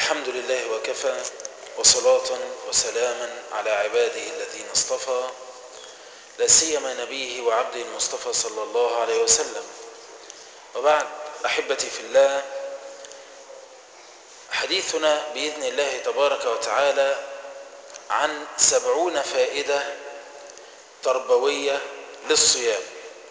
الحمد لله وكفى وصلاة وسلاما على عباده الذين اصطفى لا سيما نبيه وعبده المصطفى صلى الله عليه وسلم وبعد أحبتي في الله حديثنا بإذن الله تبارك وتعالى عن سبعون فائدة تربوية للصيام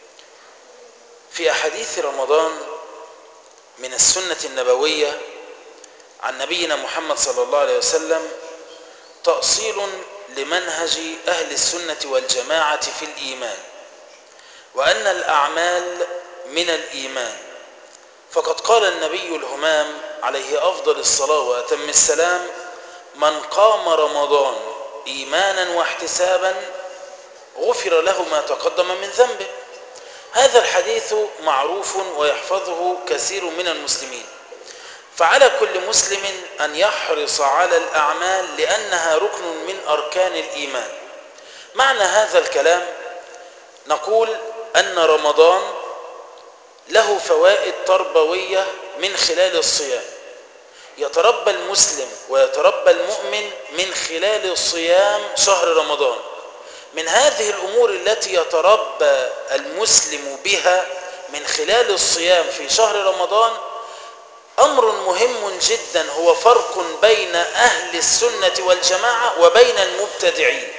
في أحاديث رمضان من السنة النبوية عن نبينا محمد صلى الله عليه وسلم تأصيل لمنهج أهل السنة والجماعة في الإيمان وأن الأعمال من الإيمان فقد قال النبي الهمام عليه أفضل الصلاة وأتم السلام من قام رمضان إيمانا واحتسابا غفر له ما تقدم من ذنبه هذا الحديث معروف ويحفظه كثير من المسلمين فعلى كل مسلم أن يحرص على الأعمال لأنها ركن من أركان الإيمان معنى هذا الكلام نقول أن رمضان له فوائد تربوية من خلال الصيام يتربى المسلم ويتربى المؤمن من خلال الصيام شهر رمضان من هذه الأمور التي يتربى المسلم بها من خلال الصيام في شهر رمضان أمر مهم جدا هو فرق بين أهل السنة والجماعة وبين المبتدعين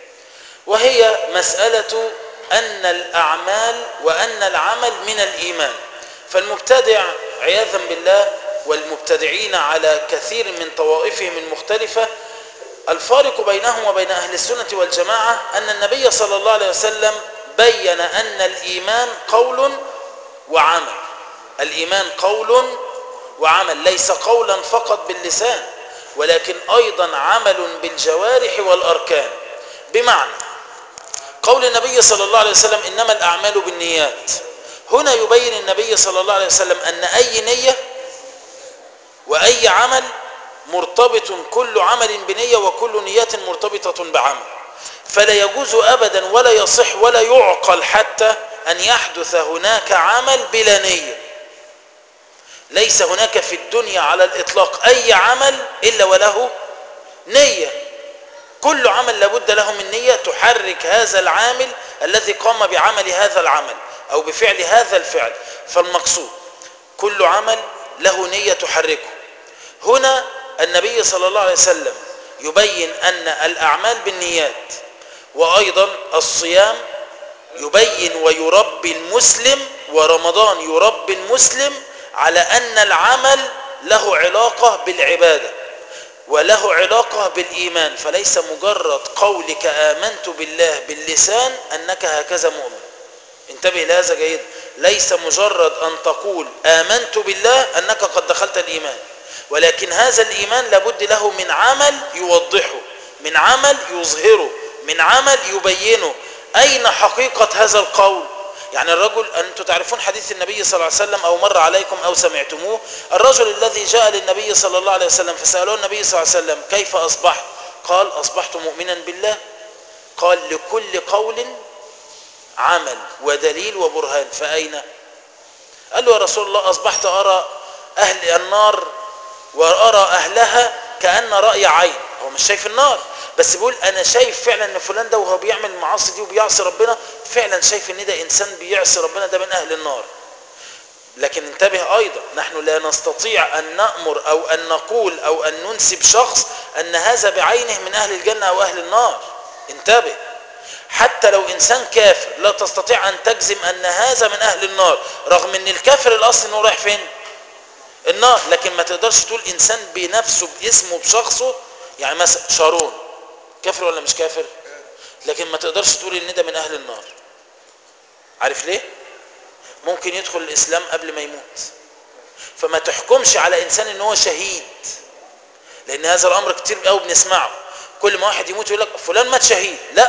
وهي مسألة أن الأعمال وأن العمل من الإيمان فالمبتدع عياذا بالله والمبتدعين على كثير من طوائفهم المختلفة الفارق بينهم وبين أهل السنة والجماعة أن النبي صلى الله عليه وسلم بين أن الإيمان قول وعمل الإيمان قول وعمل ليس قولا فقط باللسان ولكن أيضا عمل بالجوارح والأركان بمعنى قول النبي صلى الله عليه وسلم إنما الأعمال بالنيات هنا يبين النبي صلى الله عليه وسلم أن أي نية وأي عمل مرتبط كل عمل بنية وكل نية مرتبطة بعمل فلا يجوز أبدا ولا يصح ولا يعقل حتى أن يحدث هناك عمل بلا نية ليس هناك في الدنيا على الإطلاق أي عمل إلا وله نية كل عمل لابد له من نية تحرك هذا العامل الذي قام بعمل هذا العمل أو بفعل هذا الفعل فالمقصود كل عمل له نية تحركه هنا النبي صلى الله عليه وسلم يبين أن الأعمال بالنيات وأيضا الصيام يبين ويربي المسلم ورمضان يربي المسلم على أن العمل له علاقة بالعبادة وله علاقة بالإيمان فليس مجرد قولك آمنت بالله باللسان أنك هكذا مؤمن انتبه لهذا جيد ليس مجرد أن تقول آمنت بالله أنك قد دخلت الإيمان ولكن هذا الإيمان لابد له من عمل يوضحه من عمل يظهره من عمل يبينه أين حقيقة هذا القول يعني الرجل أنتم تعرفون حديث النبي صلى الله عليه وسلم أو مر عليكم أو سمعتموه الرجل الذي جاء للنبي صلى الله عليه وسلم فسألوه النبي صلى الله عليه وسلم كيف أصبحت قال أصبحت مؤمنا بالله قال لكل قول عمل ودليل وبرهان فأين قال له يا رسول الله أصبحت أرى أهل النار وأرى أهلها كأن رأي عين هو مش شايف النار بس بيقول أنا شايف فعلا أن فلان ده وهو بيعمل المعاصي دي وبيعصي ربنا فعلا شايف أن ده إنسان بيعصي ربنا ده من أهل النار لكن انتبه أيضا نحن لا نستطيع أن نأمر أو أن نقول أو أن ننسب شخص أن هذا بعينه من أهل الجنة أو أهل النار انتبه حتى لو إنسان كافر لا تستطيع أن تجزم أن هذا من أهل النار رغم أن الكافر الأصل أنه رايح فين النار لكن ما تقدرش تقول إنسان بنفسه باسمه بشخصه يعني مثلا شارون كافر ولا مش كافر لكن ما تقدرش تقول ان ده من اهل النار عارف ليه ممكن يدخل الاسلام قبل ما يموت فما تحكمش على انسان ان هو شهيد لان هذا الامر كتير قوي بنسمعه كل ما واحد يموت يقول لك فلان مات شهيد لا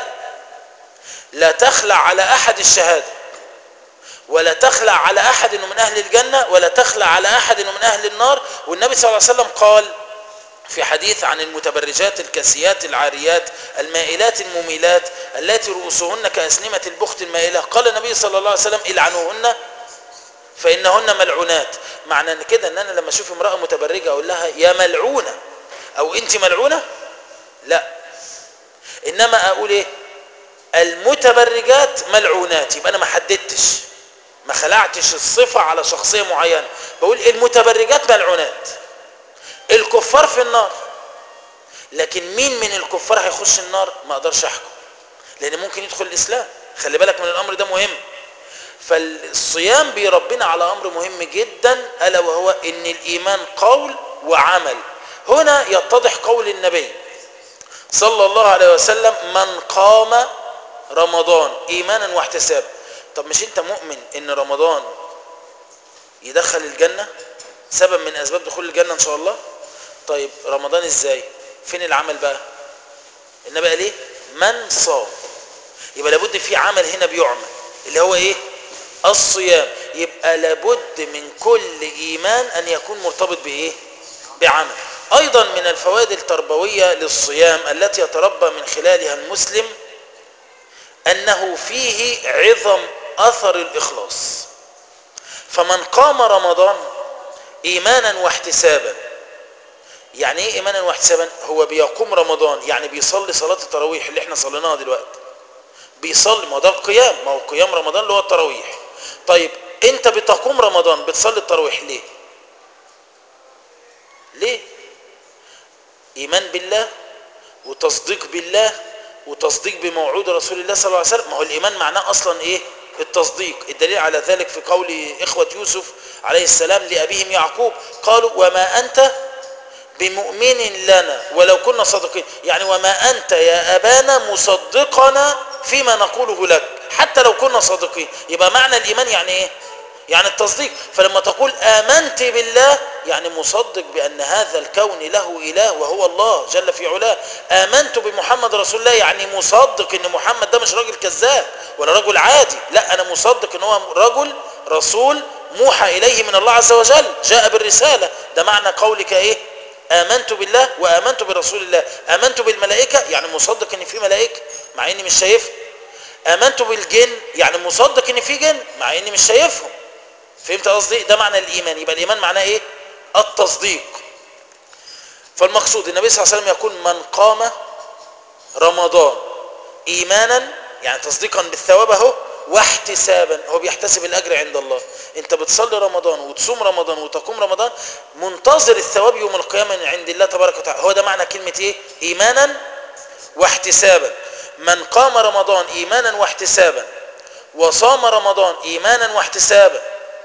لا تخلع على احد الشهاده ولا تخلع على احد انه من اهل الجنه ولا تخلع على احد انه من اهل النار والنبي صلى الله عليه وسلم قال في حديث عن المتبرجات الكاسيات العاريات المائلات المميلات التي رؤوسهن كأسنمة البخت المائلة قال النبي صلى الله عليه وسلم العنوهن فإنهن ملعونات معنى ان كده ان انا لما اشوف امراه متبرجه اقول لها يا ملعونه او انت ملعونه لا انما اقول ايه المتبرجات ملعونات يبقى انا ما حددتش ما خلعتش الصفه على شخصيه معينه بقول المتبرجات ملعونات الكفار في النار لكن مين من الكفار هيخش النار ما اقدرش احكم لان ممكن يدخل الاسلام خلي بالك من الامر ده مهم فالصيام بيربنا على امر مهم جدا الا وهو ان الايمان قول وعمل هنا يتضح قول النبي صلى الله عليه وسلم من قام رمضان ايمانا واحتسابا طب مش انت مؤمن ان رمضان يدخل الجنه سبب من اسباب دخول الجنه ان شاء الله طيب رمضان ازاي فين العمل بقى النبي قال ايه من صام يبقى لابد في عمل هنا بيعمل اللي هو ايه الصيام يبقى لابد من كل ايمان ان يكون مرتبط بايه بعمل ايضا من الفوائد التربويه للصيام التي يتربى من خلالها المسلم انه فيه عظم اثر الاخلاص فمن قام رمضان ايمانا واحتسابا يعني ايه ايمانا واحتسابا هو بيقوم رمضان يعني بيصلي صلاه التراويح اللي احنا صليناها دلوقتي بيصلي ما هو ده القيام ما هو قيام رمضان اللي هو التراويح طيب انت بتقوم رمضان بتصلي التراويح ليه ليه ايمان بالله وتصديق بالله وتصديق بموعود رسول الله صلى الله عليه وسلم ما هو الايمان معناه اصلا ايه التصديق الدليل على ذلك في قول اخوه يوسف عليه السلام لابيهم يعقوب قالوا وما انت بمؤمن لنا ولو كنا صادقين يعني وما أنت يا أبانا مصدقنا فيما نقوله لك حتى لو كنا صادقين يبقى معنى الإيمان يعني إيه يعني التصديق فلما تقول آمنت بالله يعني مصدق بأن هذا الكون له إله وهو الله جل في علاه آمنت بمحمد رسول الله يعني مصدق أن محمد ده مش راجل كذاب ولا رجل عادي لا أنا مصدق أن هو رجل رسول موحى إليه من الله عز وجل جاء بالرسالة ده معنى قولك إيه آمنت بالله وآمنت برسول الله آمنت بالملائكة يعني مصدق ان في ملائكة مع اني مش شايفها آمنت بالجن يعني مصدق ان في جن مع اني مش شايفهم فهمت قصدي ده معنى الإيمان يبقى الإيمان معناه ايه التصديق فالمقصود النبي صلى الله عليه وسلم يقول من قام رمضان إيمانا يعني تصديقا بالثواب اهو واحتسابا هو بيحتسب الاجر عند الله انت بتصلي رمضان وتصوم رمضان وتقوم رمضان منتظر الثواب يوم القيامه من عند الله تبارك وتعالى هو ده معنى كلمه ايه ايمانا واحتسابا من قام رمضان ايمانا واحتسابا وصام رمضان ايمانا واحتسابا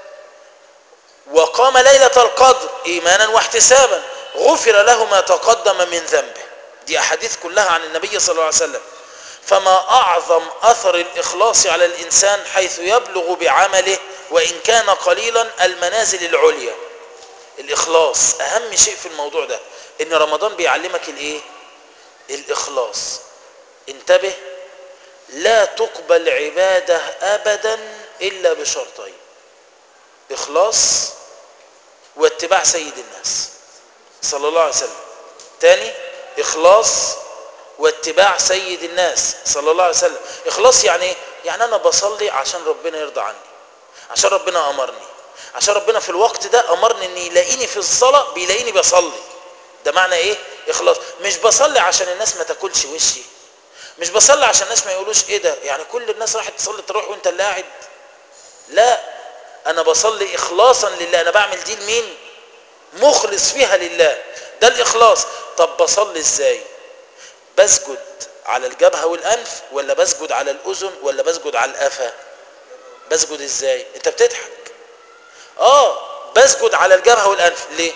وقام ليله القدر ايمانا واحتسابا غفر له ما تقدم من ذنبه دي احاديث كلها عن النبي صلى الله عليه وسلم فما أعظم أثر الإخلاص على الإنسان حيث يبلغ بعمله وإن كان قليلا المنازل العليا الإخلاص أهم شيء في الموضوع ده إن رمضان بيعلمك الإيه الإخلاص انتبه لا تقبل عبادة أبدا إلا بشرطين إخلاص واتباع سيد الناس صلى الله عليه وسلم تاني إخلاص واتباع سيد الناس صلى الله عليه وسلم اخلاص يعني ايه يعني انا بصلي عشان ربنا يرضى عني عشان ربنا امرني عشان ربنا في الوقت ده امرني ان يلاقيني في الصلاه بيلاقيني بصلي ده معنى ايه اخلاص مش بصلي عشان الناس ما تاكلش وشي مش بصلي عشان الناس ما يقولوش ايه ده يعني كل الناس راحت تصلي تروح وانت اللي قاعد لا انا بصلي اخلاصا لله انا بعمل دي لمين مخلص فيها لله ده الاخلاص طب بصلي ازاي بسجد على الجبهة والأنف ولا بسجد على الأذن ولا بسجد على القفا بسجد ازاي انت بتضحك اه بسجد على الجبهة والأنف ليه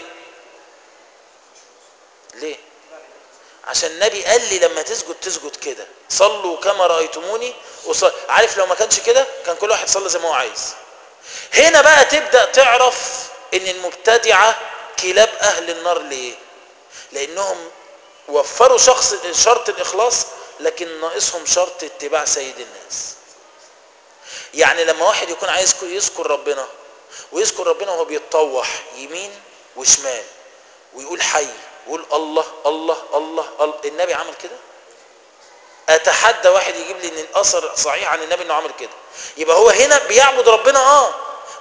ليه عشان النبي قال لي لما تسجد تسجد كده صلوا كما رأيتموني وصل... عارف لو ما كانش كده كان كل واحد صلى زي ما هو عايز هنا بقى تبدأ تعرف ان المبتدعة كلاب اهل النار ليه لانهم وفروا شخص شرط الإخلاص لكن ناقصهم شرط اتباع سيد الناس يعني لما واحد يكون عايز يذكر ربنا ويذكر ربنا وهو بيتطوح يمين وشمال ويقول حي ويقول الله الله الله, الله. النبي عمل كده اتحدى واحد يجيب لي ان الاثر صحيح عن النبي انه عمل كده يبقى هو هنا بيعبد ربنا اه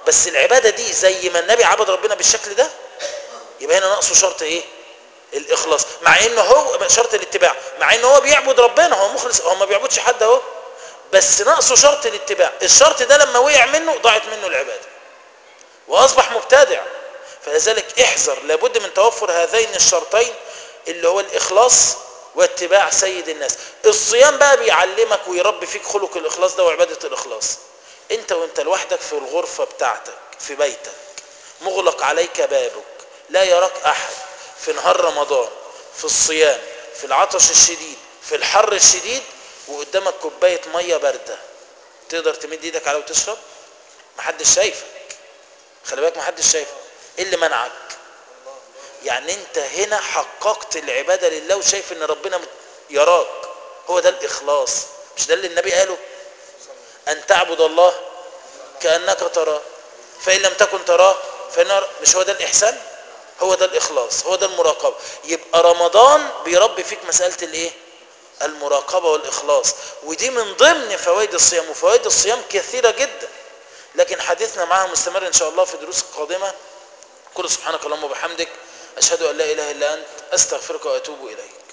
بس العبادة دي زي ما النبي عبد ربنا بالشكل ده يبقى هنا ناقصه شرط ايه الاخلاص مع انه هو شرط الاتباع مع انه هو بيعبد ربنا هو مخلص هو ما بيعبدش حد اهو بس ناقصه شرط الاتباع الشرط ده لما وقع منه ضاعت منه العبادة واصبح مبتدع فلذلك احذر لابد من توفر هذين الشرطين اللي هو الاخلاص واتباع سيد الناس الصيام بقى بيعلمك ويربي فيك خلق الاخلاص ده وعبادة الاخلاص انت وانت لوحدك في الغرفة بتاعتك في بيتك مغلق عليك بابك لا يراك احد في نهار رمضان في الصيام في العطش الشديد في الحر الشديد وقدامك كوباية مية باردة تقدر تمد ايدك عليها وتشرب محدش شايفك خلي بالك محدش شايفك ايه اللي منعك يعني انت هنا حققت العبادة لله وشايف ان ربنا يراك هو ده الاخلاص مش ده اللي النبي قاله ان تعبد الله كأنك تراه فإن لم تكن تراه فإن مش هو ده الإحسان هو ده الإخلاص هو ده المراقبة يبقى رمضان بيربي فيك مسألة الإيه المراقبة والإخلاص ودي من ضمن فوائد الصيام وفوائد الصيام كثيرة جدا لكن حديثنا معها مستمر إن شاء الله في دروس قادمة كل سبحانك اللهم وبحمدك أشهد أن لا إله إلا أنت أستغفرك وأتوب إليك